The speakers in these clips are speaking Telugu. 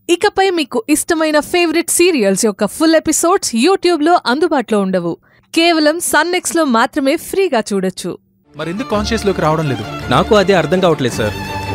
ఇకపై మీకు ఇష్టమైన ఫేవరెట్ సీరియల్స్ యొక్క ఫుల్ ఎపిసోడ్స్ యూట్యూబ్లో అందుబాటులో ఉండవు కేవలం సన్నెక్స్లో మాత్రమే ఫ్రీగా చూడొచ్చు మరెందుకు కాన్షియస్లోకి రావడం లేదు నాకు అదే అర్థం కావట్లేదు సార్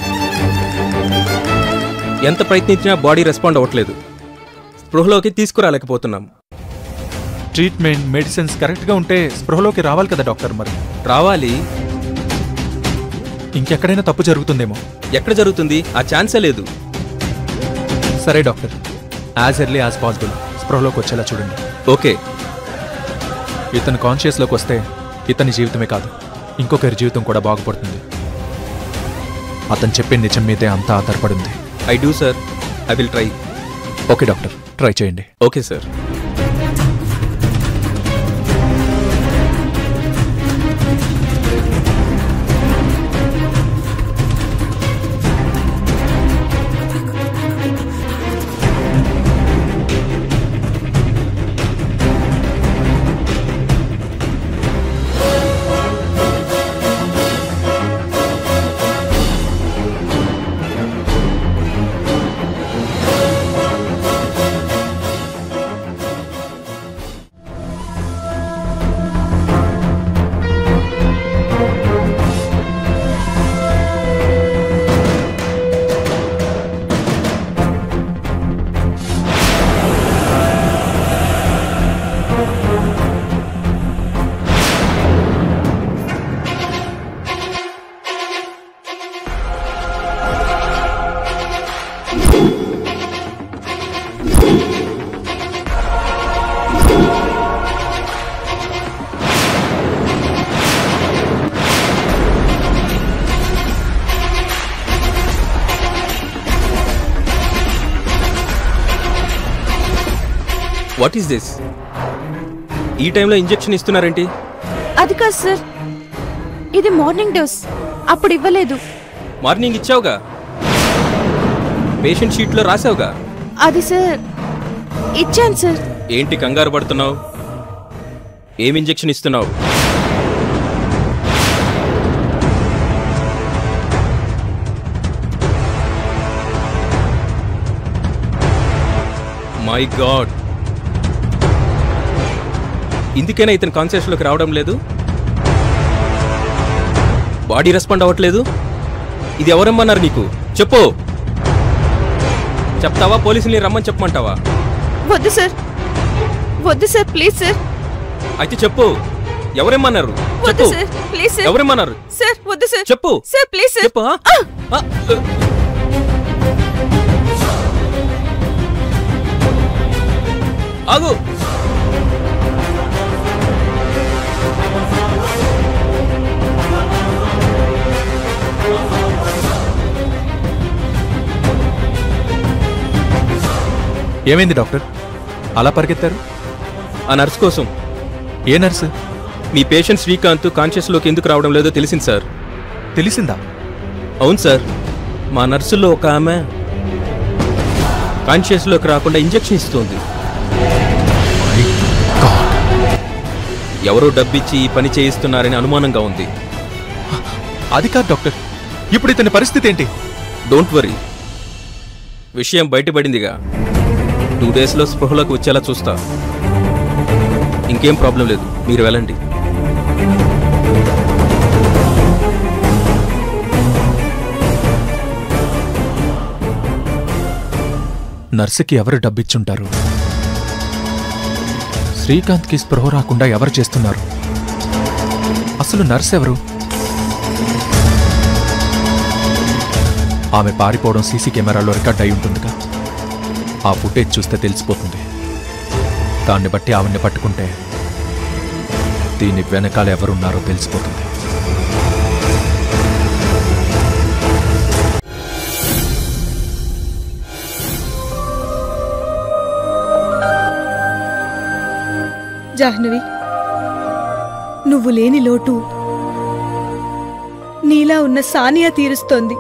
ఎంత ప్రయత్నించినా బాడీ రెస్పాండ్ అవ్వట్లేదు స్పృహలోకి తీసుకురాలేకపోతున్నాం ట్రీట్మెంట్ మెడిసిన్స్ కరెక్ట్గా ఉంటే స్పృహలోకి రావాలి కదా డాక్టర్ మరి రావాలి ఇంకెక్కడైనా తప్పు జరుగుతుందేమో ఎక్కడ జరుగుతుంది ఆ ఛాన్సే లేదు సరే doctor as early as possible స్పృహలోకి వచ్చేలా చూడండి ఓకే ఇతను కాన్షియస్లోకి వస్తే ఇతని జీవితమే కాదు ఇంకొకరి జీవితం కూడా బాగుపడుతుంది అతను చెప్పే నిజం మీదే అంతా ఆధారపడింది I do sir I will try okay doctor try చేయండి okay sir what is this ఈ టైంలో ఇంజెక్షన్ ఇస్తున్నారేంటి అది కాదు సార్ ఇది మార్నింగ్ డోస్ అప్పుడు ఇవ్వలేదు మార్నింగ్ ఇచ్చావుగా పేషెంట్ షీట్లో రాసావుగా అది సార్ ఇచ్చాను సార్ ఏంటి కంగారు పడుతున్నావు ఏం ఇంజెక్షన్ ఇస్తున్నావు మై గాడ్ ఇందుకైనా ఇతను కాన్షియస్లోకి రావడం లేదు బాడీ రెస్పాండ్ అవ్వట్లేదు ఇది ఎవరమ్మన్నారు నీకు చెప్పు చెప్తావా పోలీసుల్ని రమ్మని చెప్పమంటావా వద్దు సార్ వద్దు సార్ ప్లీజ్ సార్ అయితే చెప్పు ఎవరేమన్నారు వద్దు చెప్పు సార్ ప్లీజ్ సార్ ఎవరేమన్నారు సార్ వద్దు సార్ చెప్పు సార్ ప్లీజ్ సార్ చెప్పు ఆ? ఆ, ఆ. ఆగు ఏమైంది డాక్టర్ అలా పరిగెత్తారు ఆ నర్స్ కోసం ఏ నర్సు మీ పేషెంట్ శ్రీకాంత్ కాన్షియస్లోకి ఎందుకు రావడం లేదో తెలిసింది సార్ తెలిసిందా అవును సార్ మా నర్సుల్లో ఒక ఆమె కాన్షియస్లోకి రాకుండా ఇంజెక్షన్ ఇస్తుంది ఎవరో డబ్బిచ్చి ఈ పని చేయిస్తున్నారని అనుమానంగా ఉంది అది కాదు డాక్టర్ ఇప్పుడు ఇతని పరిస్థితి ఏంటి డోంట్ వరీ విషయం బయటపడిందిగా టూ డేస్లో స్పృహలోకి వచ్చేలా చూస్తా ఇంకేం ప్రాబ్లం లేదు మీరు వెళ్ళండి నర్సుకి ఎవరు డబ్బిచ్చుంటారు శ్రీకాంత్కి స్పృహ రాకుండా ఎవరు చేస్తున్నారు అసలు నర్స్ ఎవరు ఆమె పారిపోవడం సీసీ కెమెరాలో రికార్డ్ అయి ఉంటుందిగా ఆ ఫుటేజ్ చూస్తే తెలిసిపోతుంది దాన్ని బట్టి ఆవిడ్ని పట్టుకుంటే దీని వెనకాల ఎవరున్నారో తెలిసిపోతుంది జాహ్నవి నువ్వు లేని లోటు నీలా ఉన్న సానియా తీరుస్తోంది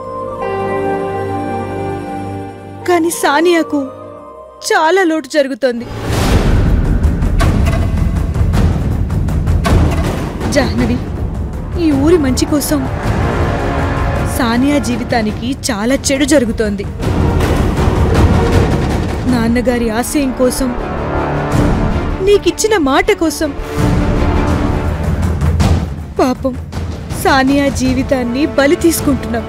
కాని సానియాకు చాలా లోటు జరుగుతోంది జాహ్నవి ఈ ఊరి మంచి కోసం సానియా జీవితానికి చాలా చెడు జరుగుతోంది నాన్నగారి ఆశయం కోసం నీకిచ్చిన మాట కోసం పాపం సానియా జీవితాన్ని బలి తీసుకుంటున్నాం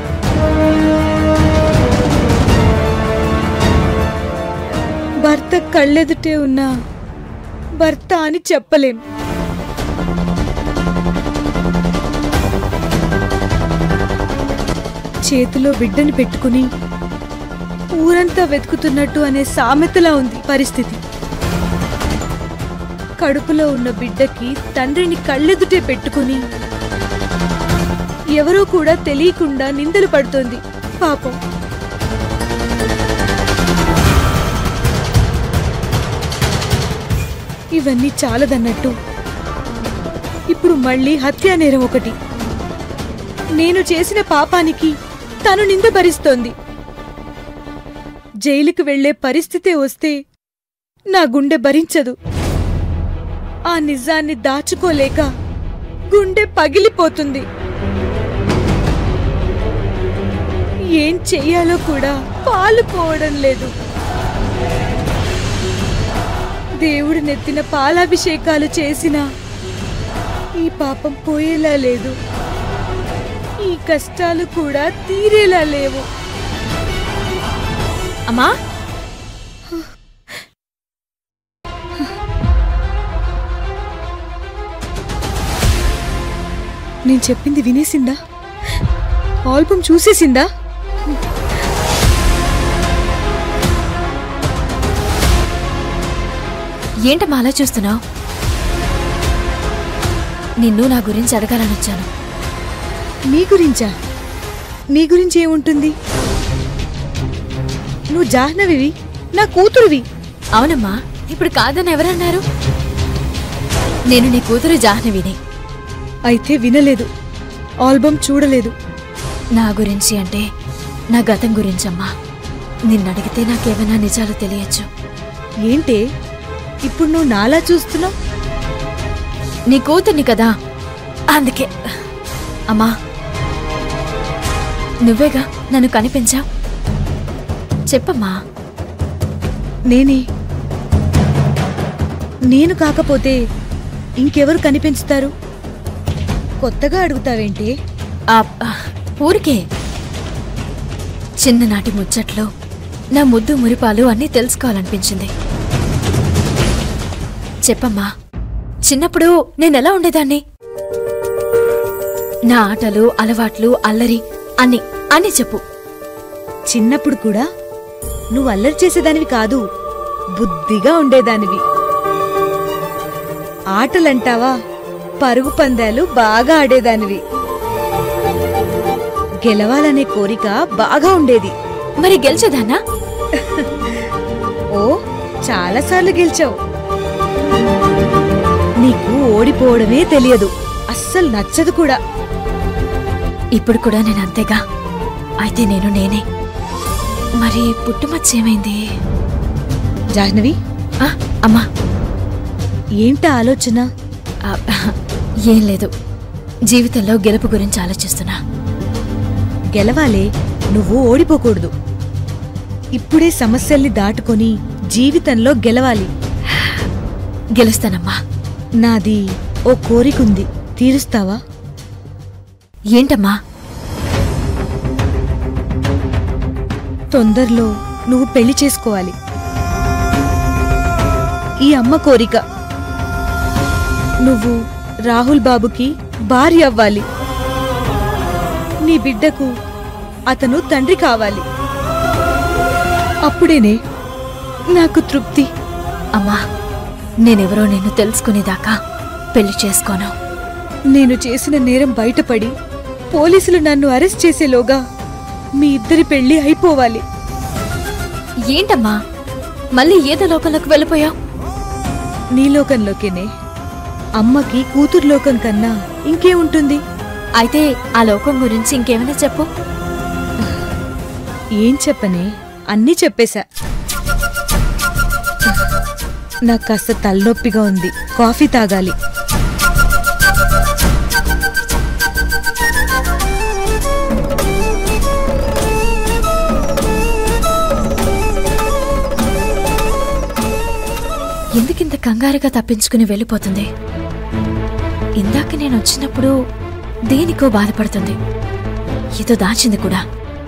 భర్త కళ్ళెదుటే ఉన్న భర్త అని చెప్పలేం చేతిలో బిడ్డని పెట్టుకుని ఊరంతా వెతుకుతున్నట్టు అనే సామెతలా ఉంది పరిస్థితి కడుపులో ఉన్న బిడ్డకి తండ్రిని కళ్ళెదుటే పెట్టుకుని ఎవరో కూడా తెలియకుండా నిందలు పడుతోంది పాపం ఇవన్నీ చాలదన్నట్టు ఇప్పుడు మళ్ళీ హత్యా నేరం ఒకటి నేను చేసిన పాపానికి తను నింద భరిస్తోంది జైలుకు వెళ్లే పరిస్థితే వస్తే నా గుండె భరించదు ఆ నిజాన్ని దాచుకోలేక గుండె పగిలిపోతుంది ఏం చెయ్యాలో కూడా పాలుపోవడం లేదు దేవుడు నెత్తిన పాలాభిషేకాలు చేసినా ఈ పాపం పోయేలా లేదు ఈ కష్టాలు కూడా తీరేలా లేవు అమ్మా నేను చెప్పింది వినేసిందా ఆల్బమ్ చూసేసిందా ఏంటమ్మా అలా చూస్తున్నావు నిన్ను నా గురించి అడగాలని వచ్చాను నీ గురించా నీ గురించి ఏముంటుంది నువ్వు జాహ్నవివి నా కూతురువి అవునమ్మా ఇప్పుడు కాదని ఎవరన్నారు నేను నీ కూతురు జాహ్నవిని అయితే వినలేదు ఆల్బమ్ చూడలేదు నా గురించి అంటే నా గతం గురించమ్మా నిన్నడిగితే నాకేమైనా నిజాలు తెలియచ్చు ఏంటే ఇప్పుడు నువ్వు నాలా చూస్తున్నావు నీ కూతుర్ని కదా అందుకే అమ్మా నువ్వేగా నన్ను కనిపించావు చెప్పమ్మా నేనే నేను కాకపోతే ఇంకెవరు కనిపించుతారు కొత్తగా అడుగుతావేంటే ఆ, ఆ, ఊరికే చిన్ననాటి ముచ్చట్లో నా ముద్దు మురిపాలు అన్నీ తెలుసుకోవాలనిపించింది చెప్పమ్మా చిన్నప్పుడు నేనెలా ఉండేదాన్ని నా ఆటలు అలవాట్లు అల్లరి అన్ని అన్ని చెప్పు చిన్నప్పుడు కూడా నువ్వు అల్లరి చేసేదానివి కాదు బుద్ధిగా ఉండేదానివి ఆటలంటావా పరుగు పందాలు బాగా ఆడేదానివి గెలవాలనే కోరిక బాగా ఉండేది మరి గెలిచేదాన్నా ఓ చాలాసార్లు గెలిచావు నీకు ఓడిపోవడమే తెలియదు అస్సలు నచ్చదు కూడా ఇప్పుడు కూడా నేను అంతేగా అయితే నేను నేనే మరి పుట్టుమచ్చేమైంది జాహ్నవి ఆ, అమ్మా ఏంటా ఆలోచన ఆ, ఏం లేదు జీవితంలో గెలుపు గురించి ఆలోచిస్తున్నా గెలవాలే నువ్వు ఓడిపోకూడదు ఇప్పుడే సమస్యల్ని దాటుకొని జీవితంలో గెలవాలి గెలుస్తానమ్మా నాది ఓ కోరికుంది తీరుస్తావా ఏంటమ్మా తొందరలో నువ్వు పెళ్లి చేసుకోవాలి ఈ అమ్మ కోరిక నువ్వు రాహుల్ బాబుకి భార్య అవ్వాలి నీ బిడ్డకు అతను తండ్రి కావాలి అప్పుడేనే నాకు తృప్తి అమ్మా నేనెవరో నిన్ను తెలుసుకునేదాకా పెళ్లి చేసుకోను నేను చేసిన నేరం బయటపడి పోలీసులు నన్ను అరెస్ట్ చేసేలోగా మీ ఇద్దరి పెళ్లి అయిపోవాలి ఏంటమ్మా మళ్ళీ ఏదో లోకంలోకి వెళ్ళిపోయావు నీ లోకంలోకేనే అమ్మకి కూతురు లోకం కన్నా ఇంకే ఉంటుంది అయితే ఆ లోకం గురించి ఇంకేమైనా చెప్పు ఏం చెప్పనే అన్నీ చెప్పేశా నాకు కాస్త తలనొప్పిగా ఉంది కాఫీ తాగాలి ఎందుకింత కంగారుగా తప్పించుకుని వెళ్ళిపోతుంది ఇందాక నేను వచ్చినప్పుడు దేనికో బాధపడుతుంది ఏదో దాచింది కూడా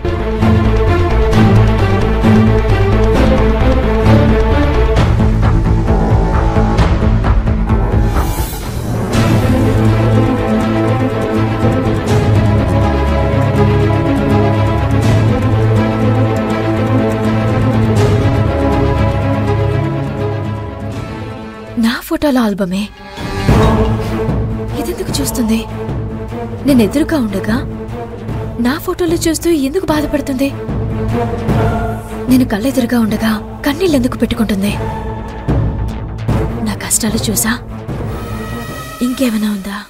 నా ఫోటోల ఆల్బమే ఇదెందుకు చూస్తుంది నేను ఎదురుగా ఉండగా నా ఫోటోలు చూస్తూ ఎందుకు బాధపడుతుంది నేను కళ్ళెదురుగా ఉండగా కన్నీళ్ళు ఎందుకు పెట్టుకుంటుంది నా కష్టాలు చూసా ఇంకేమైనా ఉందా